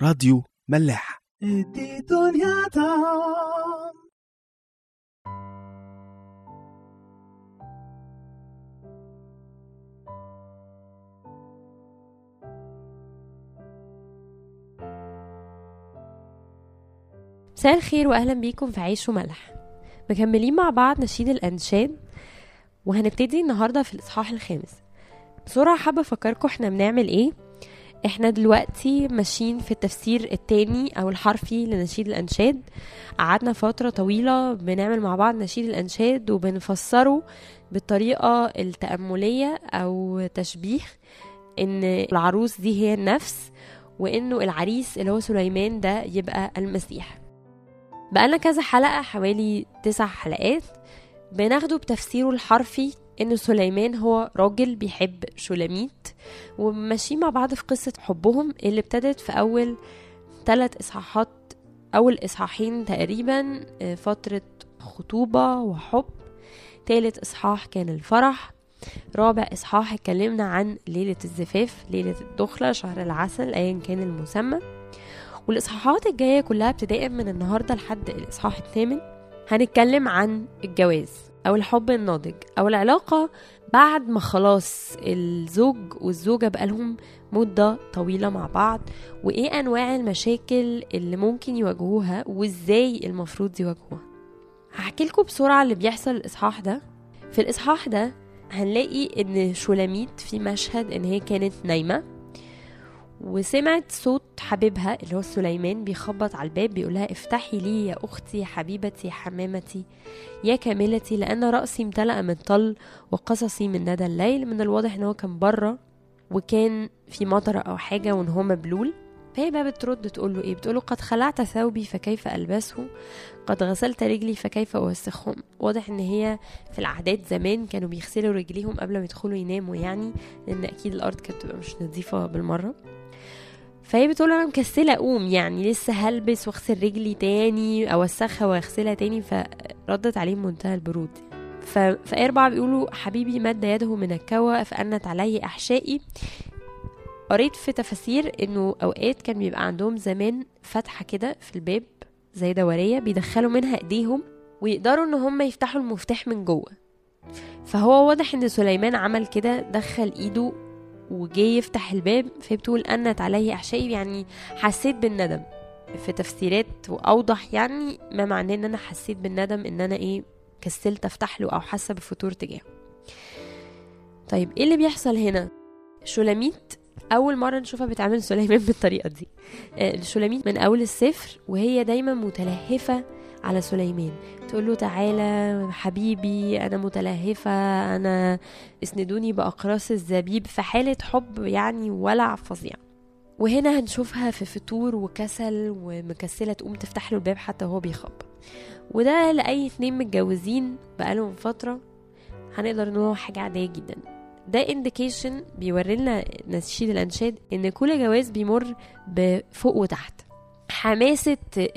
راديو ملاح ادي دنيا طعم مساء الخير واهلا بيكم في عيش وملح مكملين مع بعض نشيد الانشاد وهنبتدي النهارده في الاصحاح الخامس بسرعه حابه افكركم احنا بنعمل ايه احنا دلوقتي ماشيين في التفسير التاني او الحرفي لنشيد الانشاد قعدنا فتره طويله بنعمل مع بعض نشيد الانشاد وبنفسره بالطريقه التامليه او تشبيه ان العروس دي هي النفس وانه العريس اللي هو سليمان ده يبقى المسيح بقالنا كذا حلقة حوالي تسع حلقات بناخده بتفسيره الحرفي إن سليمان هو راجل بيحب شولاميت وماشيين مع بعض في قصة حبهم اللي ابتدت في أول ثلاث إصحاحات أول إصحاحين تقريبا آه، فترة خطوبة وحب تالت إصحاح كان الفرح رابع إصحاح اتكلمنا عن ليلة الزفاف ليلة الدخلة شهر العسل أيا كان المسمى والإصحاحات الجاية كلها ابتداء من النهاردة لحد الإصحاح الثامن هنتكلم عن الجواز أو الحب الناضج أو العلاقة بعد ما خلاص الزوج والزوجة بقالهم مدة طويلة مع بعض وإيه أنواع المشاكل اللي ممكن يواجهوها وإزاي المفروض يواجهوها هحكي لكم بسرعة اللي بيحصل الإصحاح ده في الإصحاح ده هنلاقي إن شولاميت في مشهد إن هي كانت نايمة وسمعت صوت حبيبها اللي هو سليمان بيخبط على الباب بيقولها افتحي لي يا أختي حبيبتي حمامتي يا كاملتي لأن رأسي امتلأ من طل وقصصي من ندى الليل من الواضح إن هو كان بره وكان في مطرة أو حاجة وإن هو مبلول فهي بقى بترد تقول له ايه بتقول له قد خلعت ثوبي فكيف البسه قد غسلت رجلي فكيف اوسخهم واضح ان هي في العادات زمان كانوا بيغسلوا رجليهم قبل ما يدخلوا يناموا يعني لان اكيد الارض كانت بتبقى مش نظيفه بالمره فهي بتقول انا مكسله اقوم يعني لسه هلبس واغسل رجلي تاني اوسخها واغسلها تاني فردت عليه منتهى البرود ف- في أربعة بيقولوا حبيبي مد يده من الكوى فأنت علي أحشائي قريت في تفاسير انه اوقات كان بيبقى عندهم زمان فتحة كده في الباب زي دورية بيدخلوا منها ايديهم ويقدروا ان هم يفتحوا المفتاح من جوه فهو واضح ان سليمان عمل كده دخل ايده وجه يفتح الباب فهي بتقول أنت عليه أحشائي يعني حسيت بالندم في تفسيرات وأوضح يعني ما معناه إن أنا حسيت بالندم إن أنا إيه كسلت أفتح له أو حاسة بفتور تجاهه طيب إيه اللي بيحصل هنا شولاميت أول مرة نشوفها بتعمل سليمان بالطريقة دي آه، شولاميت من أول السفر وهي دايما متلهفة على سليمان تقول له تعالى حبيبي أنا متلهفة أنا اسندوني بأقراص الزبيب في حالة حب يعني ولع فظيع وهنا هنشوفها في فتور وكسل ومكسلة تقوم تفتح له الباب حتى وهو بيخبط وده لأي اتنين متجوزين بقالهم فترة هنقدر ان هو حاجة عادية جدا ده انديكيشن بيوري لنا نشيد الانشاد ان كل جواز بيمر بفوق وتحت حماسة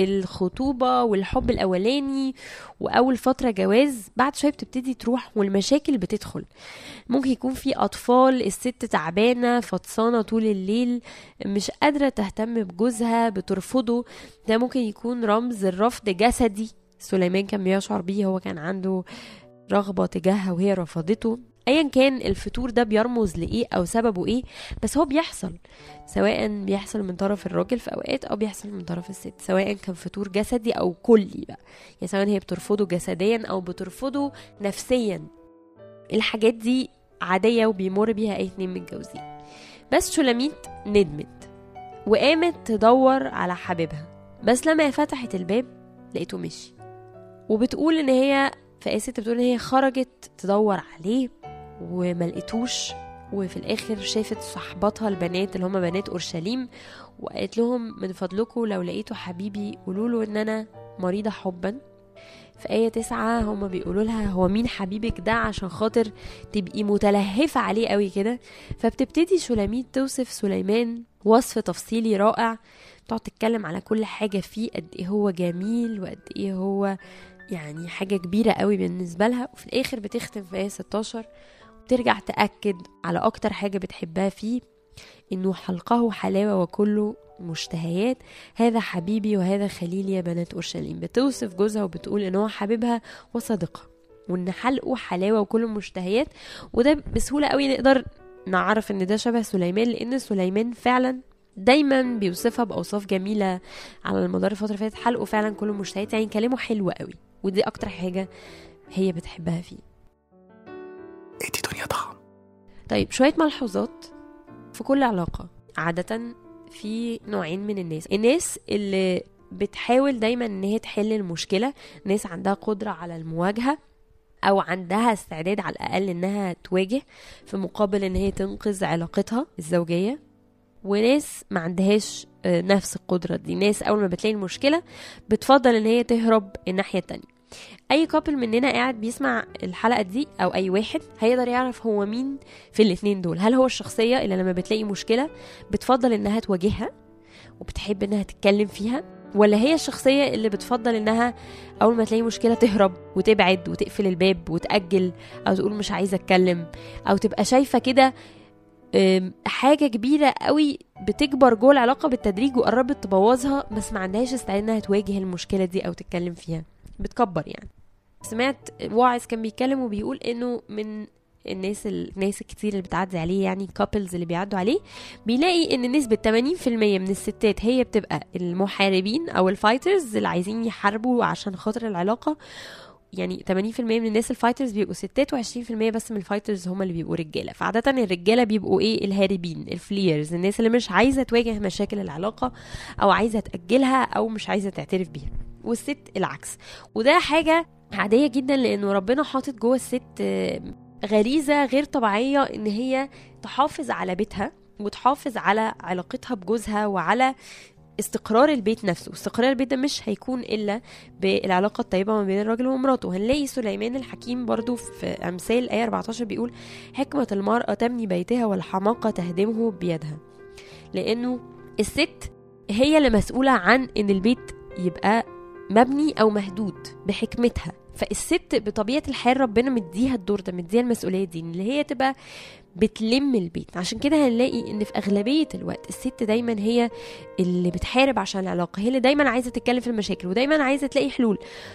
الخطوبة والحب الأولاني وأول فترة جواز بعد شوية بتبتدي تروح والمشاكل بتدخل ممكن يكون في أطفال الست تعبانة فطسانة طول الليل مش قادرة تهتم بجوزها بترفضه ده ممكن يكون رمز الرفض جسدي سليمان كان بيشعر بيه هو كان عنده رغبة تجاهها وهي رفضته ايا كان الفتور ده بيرمز لايه او سببه ايه بس هو بيحصل سواء بيحصل من طرف الراجل في اوقات او بيحصل من طرف الست سواء كان فتور جسدي او كلي بقى يعني سواء هي بترفضه جسديا او بترفضه نفسيا الحاجات دي عادية وبيمر بيها اي اتنين متجوزين بس شولاميت ندمت وقامت تدور على حبيبها بس لما فتحت الباب لقيته مشي وبتقول ان هي في آية ستة بتقول ان هي خرجت تدور عليه وما لقيتوش وفي الاخر شافت صحباتها البنات اللي هم بنات اورشليم وقالت لهم من فضلكم لو لقيتوا حبيبي قولوا له ان انا مريضه حبا في آية تسعة هما بيقولوا لها هو مين حبيبك ده عشان خاطر تبقي متلهفة عليه قوي كده فبتبتدي شولاميت توصف سليمان وصف تفصيلي رائع تقعد تتكلم على كل حاجة فيه قد ايه هو جميل وقد ايه هو يعني حاجة كبيرة قوي بالنسبة لها وفي الآخر بتختم في آية 16 وترجع تأكد على أكتر حاجة بتحبها فيه انه حلقه حلاوه وكله مشتهيات هذا حبيبي وهذا خليلي يا بنات اورشليم بتوصف جوزها وبتقول ان هو حبيبها وصديقها وان حلقه حلاوه وكله مشتهيات وده بسهوله قوي نقدر نعرف ان ده شبه سليمان لان سليمان فعلا دايما بيوصفها باوصاف جميله على مدار الفتره اللي فاتت حلقه فعلا كله مشتهيات يعني كلامه حلو قوي ودي اكتر حاجه هي بتحبها فيه ادي دنيا طعم طيب شويه ملحوظات في كل علاقه عاده في نوعين من الناس الناس اللي بتحاول دايما ان هي تحل المشكله ناس عندها قدره على المواجهه او عندها استعداد على الاقل انها تواجه في مقابل ان هي تنقذ علاقتها الزوجيه وناس ما عندهاش آه، نفس القدره دي ناس اول ما بتلاقي المشكله بتفضل ان هي تهرب الناحيه التانية اي كابل مننا قاعد بيسمع الحلقه دي او اي واحد هيقدر يعرف هو مين في الاتنين دول هل هو الشخصيه اللي لما بتلاقي مشكله بتفضل انها تواجهها وبتحب انها تتكلم فيها ولا هي الشخصية اللي بتفضل انها اول ما تلاقي مشكلة تهرب وتبعد وتقفل الباب وتأجل او تقول مش عايزة اتكلم او تبقى شايفة كده أم، حاجة كبيرة قوي بتكبر جوه العلاقة بالتدريج وقربت تبوظها بس ما عندهاش استعداد انها تواجه المشكلة دي او تتكلم فيها بتكبر يعني سمعت واعظ كان بيتكلم وبيقول انه من الناس الناس الكتير اللي بتعدي عليه يعني كابلز اللي بيعدوا عليه بيلاقي ان نسبة 80% من الستات هي بتبقى المحاربين او الفايترز اللي عايزين يحاربوا عشان خاطر العلاقة يعني 80% من الناس الفايترز بيبقوا ستات و20% بس من الفايترز هم اللي بيبقوا رجاله فعاده الرجاله بيبقوا ايه الهاربين الفليرز الناس اللي مش عايزه تواجه مشاكل العلاقه او عايزه تاجلها او مش عايزه تعترف بيها والست العكس وده حاجه عاديه جدا لانه ربنا حاطط جوه الست آه، غريزه غير طبيعيه ان هي تحافظ على بيتها وتحافظ على علاقتها بجوزها وعلى استقرار البيت نفسه استقرار البيت ده مش هيكون الا بالعلاقه الطيبه ما بين الراجل ومراته هنلاقي سليمان الحكيم برضو في امثال ايه 14 بيقول حكمه المراه تبني بيتها والحماقه تهدمه بيدها لانه الست هي اللي مسؤوله عن ان البيت يبقى مبني او مهدود بحكمتها فالست بطبيعه الحال ربنا مديها الدور ده مديها المسؤوليه دي اللي هي تبقى بتلم البيت عشان كده هنلاقي ان في اغلبيه الوقت الست دايما هي اللي بتحارب عشان العلاقه هي اللي دايما عايزه تتكلم في المشاكل ودايما عايزه تلاقي حلول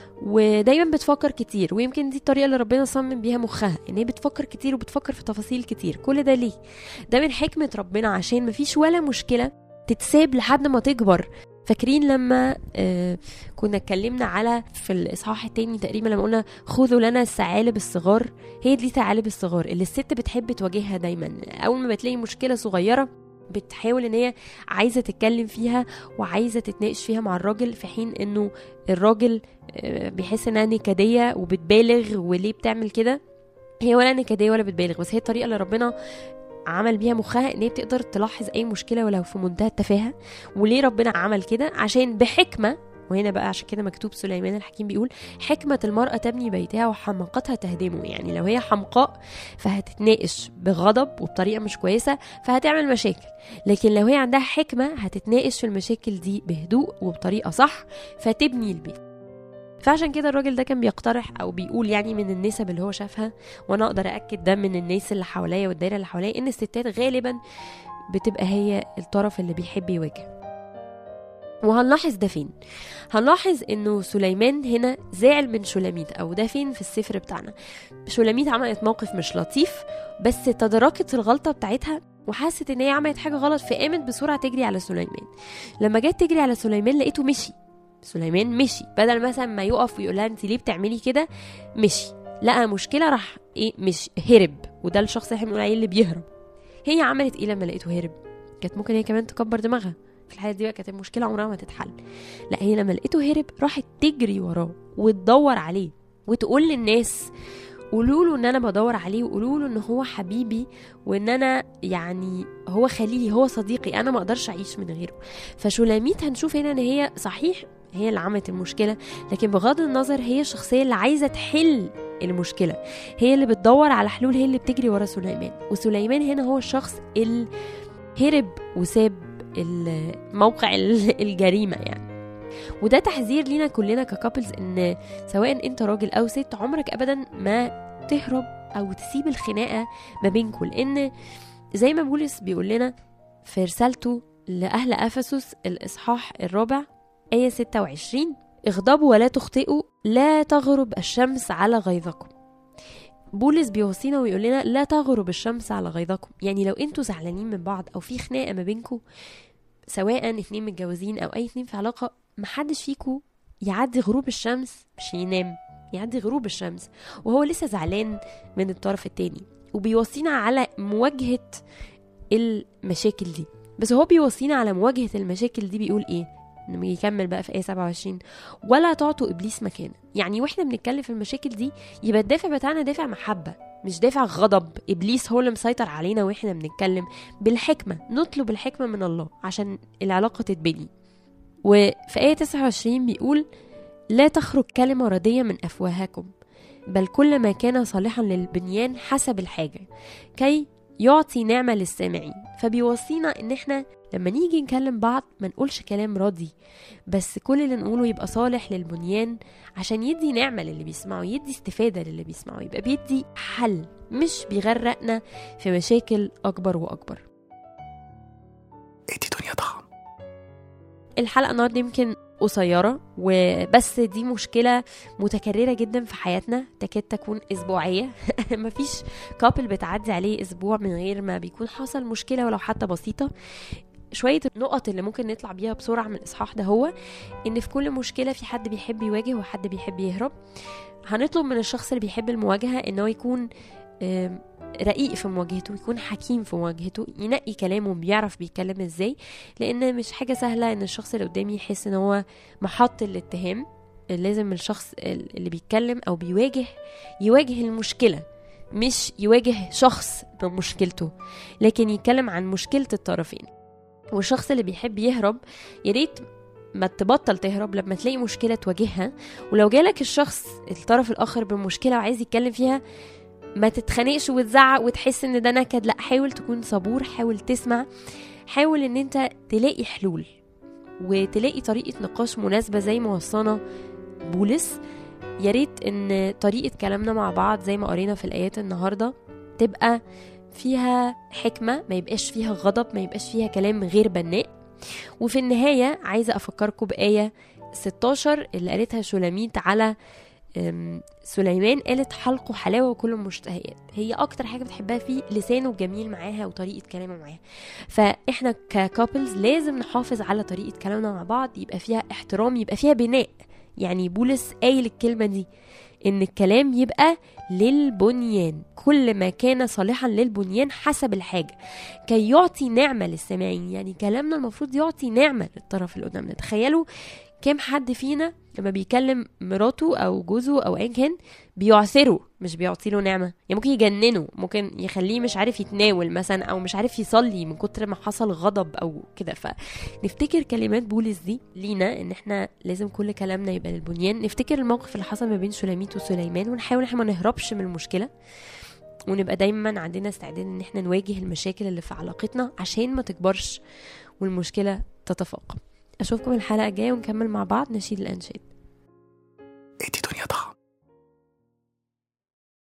ودايما بتفكر كتير ويمكن دي الطريقه اللي ربنا صمم بيها مخها ان هي بتفكر كتير وبتفكر في تفاصيل كتير كل ده ليه ده من حكمه ربنا عشان مفيش ولا مشكله تتساب لحد ما تكبر فاكرين لما آه كنا اتكلمنا على في الاصحاح التاني تقريبا لما قلنا خذوا لنا الثعالب الصغار هي دي ثعالب الصغار اللي الست بتحب تواجهها دايما اول ما بتلاقي مشكله صغيره بتحاول ان هي عايزه تتكلم فيها وعايزه تتناقش فيها مع الراجل في حين انه الراجل آه، بيحس انها نكديه وبتبالغ وليه بتعمل كده هي ولا نكديه ولا بتبالغ بس هي الطريقه اللي ربنا عمل بيها مخها ان هي بتقدر تلاحظ اي مشكله ولو في منتهى التفاهه وليه ربنا عمل كده عشان بحكمه وهنا بقى عشان كده مكتوب سليمان الحكيم بيقول حكمة المرأة تبني بيتها وحماقتها تهدمه يعني لو هي حمقاء فهتتناقش بغضب وبطريقة مش كويسة فهتعمل مشاكل لكن لو هي عندها حكمة هتتناقش في المشاكل دي بهدوء وبطريقة صح فتبني البيت فعشان كده الراجل ده كان بيقترح او بيقول يعني من النسب اللي هو شافها وانا اقدر اكد ده من الناس اللي حواليا والدايره اللي حواليا ان الستات غالبا بتبقى هي الطرف اللي بيحب يواجه وهنلاحظ ده فين هنلاحظ انه سليمان هنا زعل من شلاميت او ده فين في السفر بتاعنا شلاميت عملت موقف مش لطيف بس تداركت الغلطه بتاعتها وحست ان هي عملت حاجه غلط فقامت بسرعه تجري على سليمان لما جت تجري على سليمان لقيته مشي سليمان مشي بدل مثلا ما يقف ويقول لها انت ليه بتعملي كده مشي لقى مشكله راح ايه مش هرب وده الشخص اللي احنا بنقول عليه اللي بيهرب هي عملت ايه لما لقيته هرب كانت ممكن هي كمان تكبر دماغها في الحاله دي بقى كانت المشكله عمرها ما تتحل لا هي لما لقيته هرب راحت تجري وراه وتدور عليه وتقول للناس قولوا له ان انا بدور عليه وقولوا له ان هو حبيبي وان انا يعني هو خليلي هو صديقي انا ما اقدرش اعيش من غيره فشلاميت هنشوف هنا ان هي صحيح هي اللي عملت المشكله لكن بغض النظر هي الشخصيه اللي عايزه تحل المشكله هي اللي بتدور على حلول هي اللي بتجري ورا سليمان وسليمان هنا هو الشخص اللي هرب وساب الموقع الجريمه يعني وده تحذير لينا كلنا ككابلز ان سواء انت راجل او ست عمرك ابدا ما تهرب او تسيب الخناقه ما بينكم لان زي ما بولس بيقول لنا في رسالته لأهل أفسس الإصحاح الرابع آية 26 اغضبوا ولا تخطئوا لا تغرب الشمس على غيظكم بولس بيوصينا ويقول لنا لا تغرب الشمس على غيظكم يعني لو انتوا زعلانين من بعض او في خناقه ما بينكم سواء اتنين متجوزين او اي اتنين في علاقه محدش فيكم يعدي غروب الشمس مش ينام يعدي غروب الشمس وهو لسه زعلان من الطرف التاني وبيوصينا على مواجهه المشاكل دي بس هو بيوصينا على مواجهه المشاكل دي بيقول ايه انه يكمل بقى في ايه 27 ولا تعطوا ابليس مكانه يعني واحنا بنتكلم في المشاكل دي يبقى الدافع بتاعنا دافع محبه مش دافع غضب ابليس هو اللي مسيطر علينا واحنا بنتكلم بالحكمه نطلب الحكمه من الله عشان العلاقه تتبني وفي ايه 29 بيقول لا تخرج كلمه رديه من افواهكم بل كل ما كان صالحا للبنيان حسب الحاجه كي يعطي نعمه للسامعين فبيوصينا ان احنا لما نيجي نكلم بعض ما نقولش كلام راضي بس كل اللي نقوله يبقى صالح للبنيان عشان يدي نعمة للي بيسمعه يدي استفادة للي بيسمعه يبقى بيدي حل مش بيغرقنا في مشاكل أكبر وأكبر ادي دنيا طعم الحلقة النهاردة يمكن قصيرة وبس دي مشكلة متكررة جدا في حياتنا تكاد تكون أسبوعية مفيش كابل بتعدي عليه أسبوع من غير ما بيكون حصل مشكلة ولو حتى بسيطة شوية النقط اللي ممكن نطلع بيها بسرعة من الإصحاح ده هو إن في كل مشكلة في حد بيحب يواجه وحد بيحب يهرب هنطلب من الشخص اللي بيحب المواجهة إن هو يكون آم، رقيق في مواجهته يكون حكيم في مواجهته ينقي كلامه بيعرف بيتكلم ازاي لان مش حاجه سهله ان الشخص اللي قدامي يحس ان هو محط الاتهام لازم الشخص اللي بيتكلم او بيواجه يواجه المشكله مش يواجه شخص بمشكلته لكن يتكلم عن مشكله الطرفين والشخص اللي بيحب يهرب يا ريت ما تبطل تهرب لما تلاقي مشكله تواجهها ولو جالك الشخص الطرف الاخر بمشكله وعايز يتكلم فيها ما تتخانقش وتزعق وتحس ان ده نكد لا حاول تكون صبور حاول تسمع حاول ان انت تلاقي حلول وتلاقي طريقة نقاش مناسبة زي ما وصانا بولس يا ريت ان طريقة كلامنا مع بعض زي ما قرينا في الآيات النهاردة تبقى فيها حكمة ما يبقاش فيها غضب ما يبقاش فيها كلام غير بناء وفي النهاية عايزة أفكركم بآية 16 اللي قالتها شولاميت على أم، سليمان قالت حلقه حلاوة وكل مشتهيات هي أكتر حاجة بتحبها فيه لسانه الجميل معاها وطريقة كلامه معاها فإحنا ككابلز لازم نحافظ على طريقة كلامنا مع بعض يبقى فيها احترام يبقى فيها بناء يعني بولس قايل الكلمة دي إن الكلام يبقى للبنيان كل ما كان صالحا للبنيان حسب الحاجة كي يعطي نعمة للسامعين يعني كلامنا المفروض يعطي نعمة للطرف اللي قدامنا تخيلوا كام حد فينا لما بيكلم مراته او جوزه او ايا كان بيعثره مش بيعطي له نعمه يعني ممكن يجننه ممكن يخليه مش عارف يتناول مثلا او مش عارف يصلي من كتر ما حصل غضب او كده فنفتكر كلمات بولس دي لينا ان احنا لازم كل كلامنا يبقى للبنيان نفتكر الموقف اللي حصل ما بين سليميت وسليمان ونحاول احنا ما نهربش من المشكله ونبقى دايما عندنا استعداد ان احنا نواجه المشاكل اللي في علاقتنا عشان ما تكبرش والمشكله تتفاقم اشوفكم الحلقه الجايه ونكمل مع بعض نشيد الانشاد ادي دنيا طعم